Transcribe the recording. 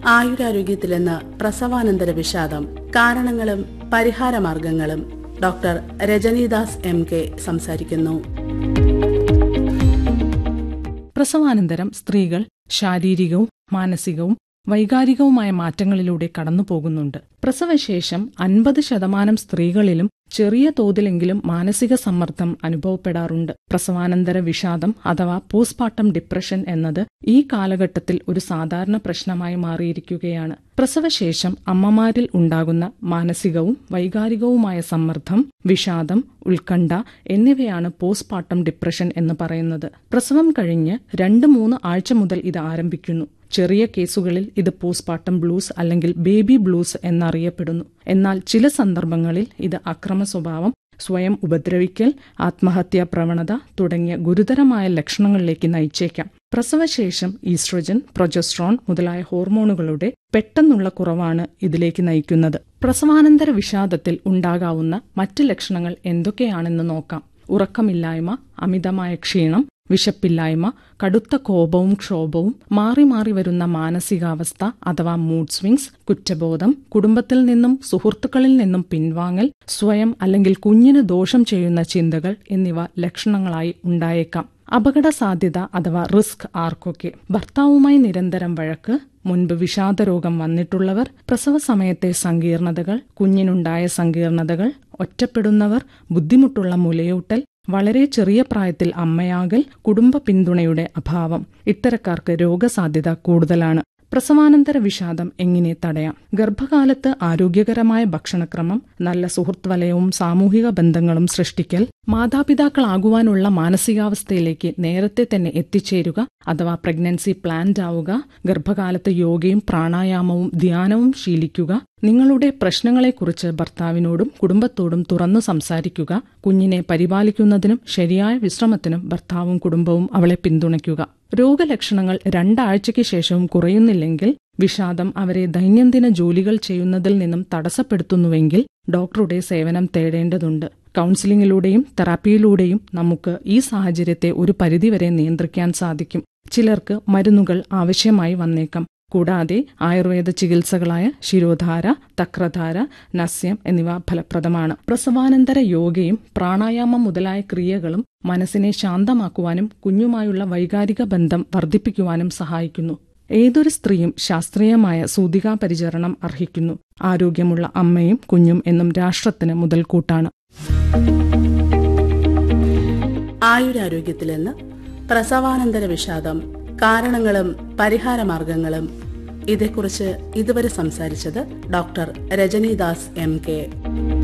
ആയുരാരോഗ്യത്തിലെന്ന് പ്രസവാനന്തര വിഷാദം കാരണങ്ങളും പരിഹാരമാർഗങ്ങളും ഡോക്ടർ രജനീദാസ് എം കെ സംസാരിക്കുന്നു പ്രസവാനന്തരം സ്ത്രീകൾ ശാരീരികവും മാനസികവും വൈകാരികവുമായ മാറ്റങ്ങളിലൂടെ കടന്നുപോകുന്നുണ്ട് പ്രസവശേഷം അൻപത് ശതമാനം സ്ത്രീകളിലും ചെറിയ തോതിലെങ്കിലും മാനസിക സമ്മർദ്ദം അനുഭവപ്പെടാറുണ്ട് പ്രസവാനന്തര വിഷാദം അഥവാ പോസ്റ്റ്മോർട്ടം ഡിപ്രഷൻ എന്നത് ഈ കാലഘട്ടത്തിൽ ഒരു സാധാരണ പ്രശ്നമായി മാറിയിരിക്കുകയാണ് പ്രസവശേഷം അമ്മമാരിൽ ഉണ്ടാകുന്ന മാനസികവും വൈകാരികവുമായ സമ്മർദ്ദം വിഷാദം ഉത്കണ്ഠ എന്നിവയാണ് പോസ്റ്റ്മോർട്ടം ഡിപ്രഷൻ എന്ന് പറയുന്നത് പ്രസവം കഴിഞ്ഞ് രണ്ട് മൂന്ന് ആഴ്ച മുതൽ ഇത് ആരംഭിക്കുന്നു ചെറിയ കേസുകളിൽ ഇത് പോസ്റ്റ്മോർട്ടം ബ്ലൂസ് അല്ലെങ്കിൽ ബേബി ബ്ലൂസ് എന്നറിയപ്പെടുന്നു എന്നാൽ ചില സന്ദർഭങ്ങളിൽ ഇത് അക്രമ സ്വഭാവം സ്വയം ഉപദ്രവിക്കൽ ആത്മഹത്യാ പ്രവണത തുടങ്ങിയ ഗുരുതരമായ ലക്ഷണങ്ങളിലേക്ക് നയിച്ചേക്കാം പ്രസവശേഷം ഈസ്ട്രജൻ പ്രൊജസ്ട്രോൺ മുതലായ ഹോർമോണുകളുടെ പെട്ടെന്നുള്ള കുറവാണ് ഇതിലേക്ക് നയിക്കുന്നത് പ്രസവാനന്തര വിഷാദത്തിൽ ഉണ്ടാകാവുന്ന മറ്റ് ലക്ഷണങ്ങൾ എന്തൊക്കെയാണെന്ന് നോക്കാം ഉറക്കമില്ലായ്മ അമിതമായ ക്ഷീണം വിശപ്പില്ലായ്മ കടുത്ത കോപവും ക്ഷോഭവും മാറി മാറി വരുന്ന മാനസികാവസ്ഥ അഥവാ മൂഡ് സ്വിങ്സ് കുറ്റബോധം കുടുംബത്തിൽ നിന്നും സുഹൃത്തുക്കളിൽ നിന്നും പിൻവാങ്ങൽ സ്വയം അല്ലെങ്കിൽ കുഞ്ഞിന് ദോഷം ചെയ്യുന്ന ചിന്തകൾ എന്നിവ ലക്ഷണങ്ങളായി ഉണ്ടായേക്കാം അപകട സാധ്യത അഥവാ റിസ്ക് ആർക്കൊക്കെ ഭർത്താവുമായി നിരന്തരം വഴക്ക് മുൻപ് വിഷാദരോഗം വന്നിട്ടുള്ളവർ പ്രസവ സമയത്തെ സങ്കീർണതകൾ കുഞ്ഞിനുണ്ടായ സങ്കീർണതകൾ ഒറ്റപ്പെടുന്നവർ ബുദ്ധിമുട്ടുള്ള മുലയൂട്ടൽ വളരെ ചെറിയ പ്രായത്തിൽ അമ്മയാകൽ കുടുംബ പിന്തുണയുടെ അഭാവം ഇത്തരക്കാർക്ക് രോഗസാധ്യത കൂടുതലാണ് പ്രസവാനന്തര വിഷാദം എങ്ങനെ തടയാം ഗർഭകാലത്ത് ആരോഗ്യകരമായ ഭക്ഷണക്രമം നല്ല സുഹൃത്ത് വലയവും സാമൂഹിക ബന്ധങ്ങളും സൃഷ്ടിക്കൽ മാതാപിതാക്കളാകുവാനുള്ള മാനസികാവസ്ഥയിലേക്ക് നേരത്തെ തന്നെ എത്തിച്ചേരുക അഥവാ പ്രഗ്നൻസി പ്ലാൻഡ് ആവുക ഗർഭകാലത്ത് യോഗയും പ്രാണായാമവും ധ്യാനവും ശീലിക്കുക നിങ്ങളുടെ പ്രശ്നങ്ങളെക്കുറിച്ച് ഭർത്താവിനോടും കുടുംബത്തോടും തുറന്നു സംസാരിക്കുക കുഞ്ഞിനെ പരിപാലിക്കുന്നതിനും ശരിയായ വിശ്രമത്തിനും ഭർത്താവും കുടുംബവും അവളെ പിന്തുണയ്ക്കുക രോഗലക്ഷണങ്ങൾ രണ്ടാഴ്ചയ്ക്ക് ശേഷവും കുറയുന്നില്ലെങ്കിൽ വിഷാദം അവരെ ദൈനംദിന ജോലികൾ ചെയ്യുന്നതിൽ നിന്നും തടസ്സപ്പെടുത്തുന്നുവെങ്കിൽ ഡോക്ടറുടെ സേവനം തേടേണ്ടതുണ്ട് കൗൺസിലിംഗിലൂടെയും തെറാപ്പിയിലൂടെയും നമുക്ക് ഈ സാഹചര്യത്തെ ഒരു പരിധിവരെ നിയന്ത്രിക്കാൻ സാധിക്കും ചിലർക്ക് മരുന്നുകൾ ആവശ്യമായി വന്നേക്കാം കൂടാതെ ആയുർവേദ ചികിത്സകളായ ശിരോധാര തക്രധാര നസ്യം എന്നിവ ഫലപ്രദമാണ് പ്രസവാനന്തര യോഗയും പ്രാണായാമം മുതലായ ക്രിയകളും മനസ്സിനെ ശാന്തമാക്കുവാനും കുഞ്ഞുമായുള്ള വൈകാരിക ബന്ധം വർദ്ധിപ്പിക്കുവാനും സഹായിക്കുന്നു ഏതൊരു സ്ത്രീയും ശാസ്ത്രീയമായ സൂതികാ പരിചരണം അർഹിക്കുന്നു ആരോഗ്യമുള്ള അമ്മയും കുഞ്ഞും എന്നും രാഷ്ട്രത്തിന് മുതൽക്കൂട്ടാണ് ആയുരാരോഗ്യത്തിലെന്ന് പ്രസവാനന്തര വിഷാദം കാരണങ്ങളും പരിഹാരമാർഗങ്ങളും ഇതേക്കുറിച്ച് ഇതുവരെ സംസാരിച്ചത് ഡോക്ടർ രജനീദാസ് എം കെ